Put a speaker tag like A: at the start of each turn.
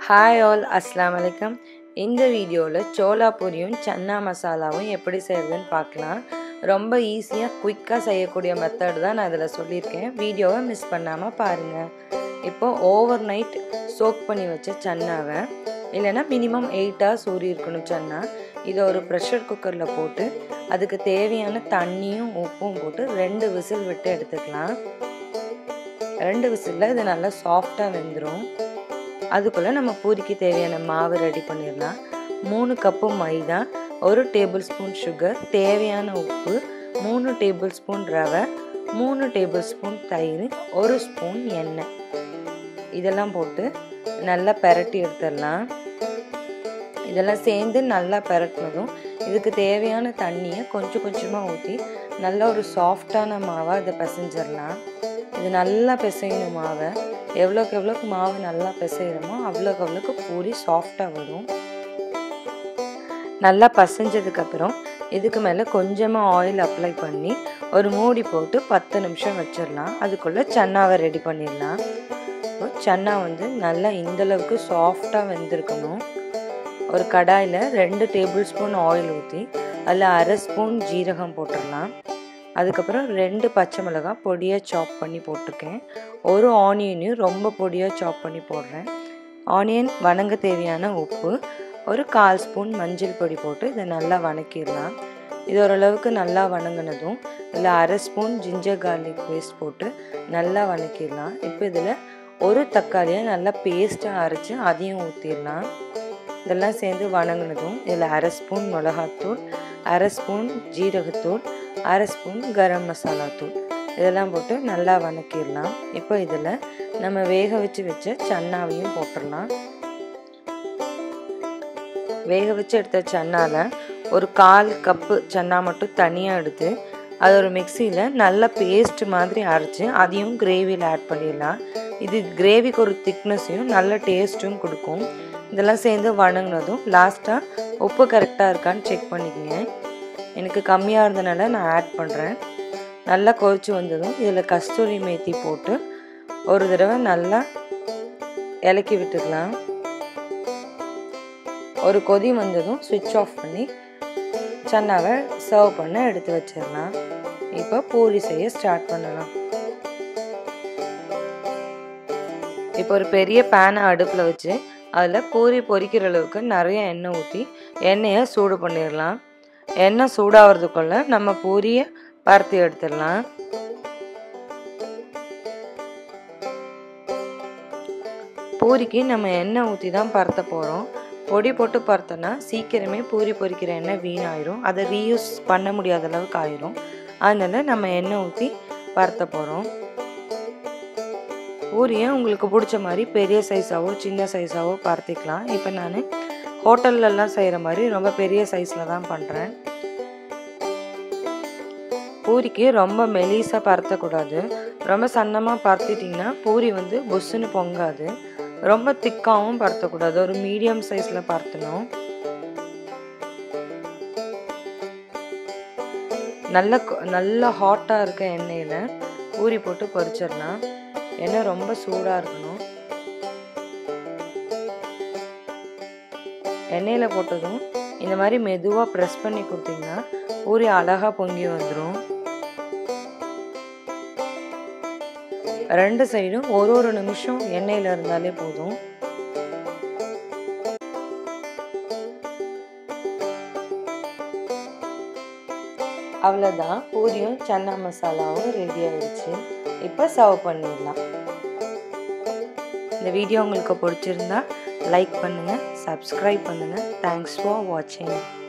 A: hi all அஸ்லாம் வலைக்கம் இந்த வீடியோவில் சோலா பூரியும் சன்னா மசாலாவும் எப்படி செய்கிறதுன்னு பார்க்கலாம் ரொம்ப ஈஸியாக குயிக்காக செய்யக்கூடிய மெத்தட் தான் நான் இதில் சொல்லியிருக்கேன் வீடியோவை மிஸ் பண்ணாமல் பாருங்கள் இப்போது ஓவர் நைட் சோக் பண்ணி வச்ச சன்னாவை இல்லைன்னா மினிமம் எயிட் ஹவர்ஸ் ஊறி இருக்கணும் சன்னா இதை ஒரு ப்ரெஷர் குக்கரில் போட்டு அதுக்கு தேவையான தண்ணியும் உப்பும் போட்டு ரெண்டு விசில் விட்டு எடுத்துக்கலாம் ரெண்டு விசிலில் இது நல்லா சாஃப்டாக வெந்துடும் அதுக்குள்ளே நம்ம பூரிக்கு தேவையான மாவு ரெடி பண்ணிடலாம் மூணு கப்பு மைதா ஒரு டேபிள் ஸ்பூன் சுகர் தேவையான உப்பு மூணு டேபிள் ஸ்பூன் ரவை மூணு டேபிள் ஸ்பூன் தயிர் ஒரு ஸ்பூன் எண்ணெய் இதெல்லாம் போட்டு நல்லா பெரட்டி எடுத்துடலாம் இதெல்லாம் சேர்ந்து நல்லா பெரட்டினதும் இதுக்கு தேவையான தண்ணியை கொஞ்சம் கொஞ்சமாக ஊற்றி நல்ல ஒரு சாஃப்டான மாவாக இதை பிசைஞ்சிடலாம் இது நல்லா பிசையணும் மாவை எவ்வளோக்கு எவ்வளோக்கு மாவு நல்லா பிசைகிறோமோ அவ்வளோக்கு அவ்வளோக்கு பூரி சாஃப்டாக வரும் நல்லா பசைஞ்சதுக்கப்புறம் இதுக்கு மேலே கொஞ்சமாக ஆயில் அப்ளை பண்ணி ஒரு மூடி போட்டு பத்து நிமிஷம் வச்சிடலாம் அதுக்குள்ளே சன்னாவை ரெடி பண்ணிடலாம் சன்னா வந்து நல்லா இந்தளவுக்கு சாஃப்டாக வெந்திருக்கணும் ஒரு கடாயில் ரெண்டு டேபிள் ஸ்பூன் ஆயில் ஊற்றி அதில் அரை ஸ்பூன் ஜீரகம் போட்டுடலாம் அதுக்கப்புறம் ரெண்டு பச்சை மிளகாய் பொடியாக சாப் பண்ணி போட்டிருக்கேன் ஒரு ஆனியனையும் ரொம்ப பொடியாக சாப் பண்ணி போடுறேன் ஆனியன் வணங்க தேவையான உப்பு ஒரு கால் ஸ்பூன் மஞ்சள் பொடி போட்டு இதை நல்லா வணக்கிடலாம் இது ஓரளவுக்கு நல்லா வணங்கினதும் இதில் அரை ஸ்பூன் ஜிஞ்சர் கார்லிக் பேஸ்ட் போட்டு நல்லா வணக்கிடலாம் இப்போ இதில் ஒரு தக்காளியை நல்லா பேஸ்ட்டாக அரைச்சி அதையும் ஊற்றிடலாம் இதெல்லாம் சேர்ந்து வணங்கினதும் இதில் அரை ஸ்பூன் மிளகாத்தூள் அரை ஸ்பூன் ஜீரகத்தூள் அரை ஸ்பூன் கரம் மசாலா தூள் இதெல்லாம் போட்டு நல்லா வணக்கிடலாம் இப்போ இதில் நம்ம வேக வச்சு வச்ச சன்னாவையும் போட்டுடலாம் வேக வச்சு எடுத்த சன்னாவில் ஒரு கால் கப்பு சன்னா மட்டும் தனியாக எடுத்து அது ஒரு மிக்சியில் நல்ல பேஸ்ட் மாதிரி அரைச்சி அதையும் கிரேவியில் ஆட் பண்ணிடலாம் இது கிரேவிக்கு ஒரு திக்னஸையும் நல்ல டேஸ்ட்டும் கொடுக்கும் இதெல்லாம் சேர்ந்து வணங்கினதும் லாஸ்ட்டாக உப்பு கரெக்டாக இருக்கான்னு செக் பண்ணிக்கோங்க எனக்கு கம்மியாக இருந்தனால நான் ஆட் பண்ணுறேன் நல்லா கொதிச்சு வந்ததும் இதில் கஸ்தூரி மேத்தி போட்டு ஒரு தடவை நல்லா இலக்கி விட்டுக்கலாம் ஒரு கொதி வந்ததும் சுவிட்ச் ஆஃப் பண்ணி சன்னாவை சர்வ் பண்ண எடுத்து வச்சிடலாம் இப்போ பூரி செய்ய ஸ்டார்ட் பண்ணலாம் இப்போ ஒரு பெரிய பேனை அடுப்பில் வச்சு அதில் பூரி பொரிக்கிற அளவுக்கு நிறைய எண்ணெய் ஊற்றி எண்ணெயை சூடு பண்ணிடலாம் எண்ணெய் சூடாகிறதுக்குள்ள நம்ம பூரியை பருத்தி எடுத்துடலாம் பூரிக்கு நம்ம எண்ணெய் ஊற்றி தான் பருத்த போகிறோம் பொடி போட்டு பருத்தோன்னா சீக்கிரமே பூரி பொரிக்கிற எண்ணெய் வீணாயிரும் அதை ரீயூஸ் பண்ண முடியாத அளவுக்கு ஆயிரும் அதனால நம்ம எண்ணெய் ஊற்றி பருத்த போகிறோம் பூரியை உங்களுக்கு பிடிச்ச மாதிரி பெரிய சைஸாவோ சின்ன சைஸாவோ பருத்திக்கலாம் இப்போ நான் ஹோட்டல்லலாம் செய்கிற மாதிரி ரொம்ப பெரிய சைஸில் தான் பண்ணுறேன் பூரிக்கு ரொம்ப மெலிசாக பருத்தக்கூடாது ரொம்ப சன்னமாக பருத்திட்டிங்கன்னா பூரி வந்து புஷ்ஷுன்னு பொங்காது ரொம்ப திக்காகவும் பருத்தக்கூடாது ஒரு மீடியம் சைஸில் பருத்தணும் நல்ல நல்ல ஹாட்டாக இருக்க எண்ணெயில் பூரி போட்டு பொரிச்சிடலாம் எண்ணெய் ரொம்ப சூடாக இருக்கணும் எண்ணெயில் போட்டதும் இந்த மாதிரி மெதுவாக ப்ரெஸ் பண்ணி கொடுத்தீங்கன்னா பூரி அழகாக பொங்கி வந்துடும் ரெண்டு சைடும் ஒரு ஒரு நிமிஷம் எண்ணெயில் இருந்தாலே போதும் அவ்வளோதான் பூரியும் சன்னா மசாலாவும் ரெடி ஆயிடுச்சு இப்போ சர்வ் பண்ணிடலாம் இந்த வீடியோ உங்களுக்கு பிடிச்சிருந்தா லைக் பண்ணுங்கள் சப்ஸ்கிரைப் பண்ணுங்கள் தேங்க்ஸ் ஃபார் வாட்சிங்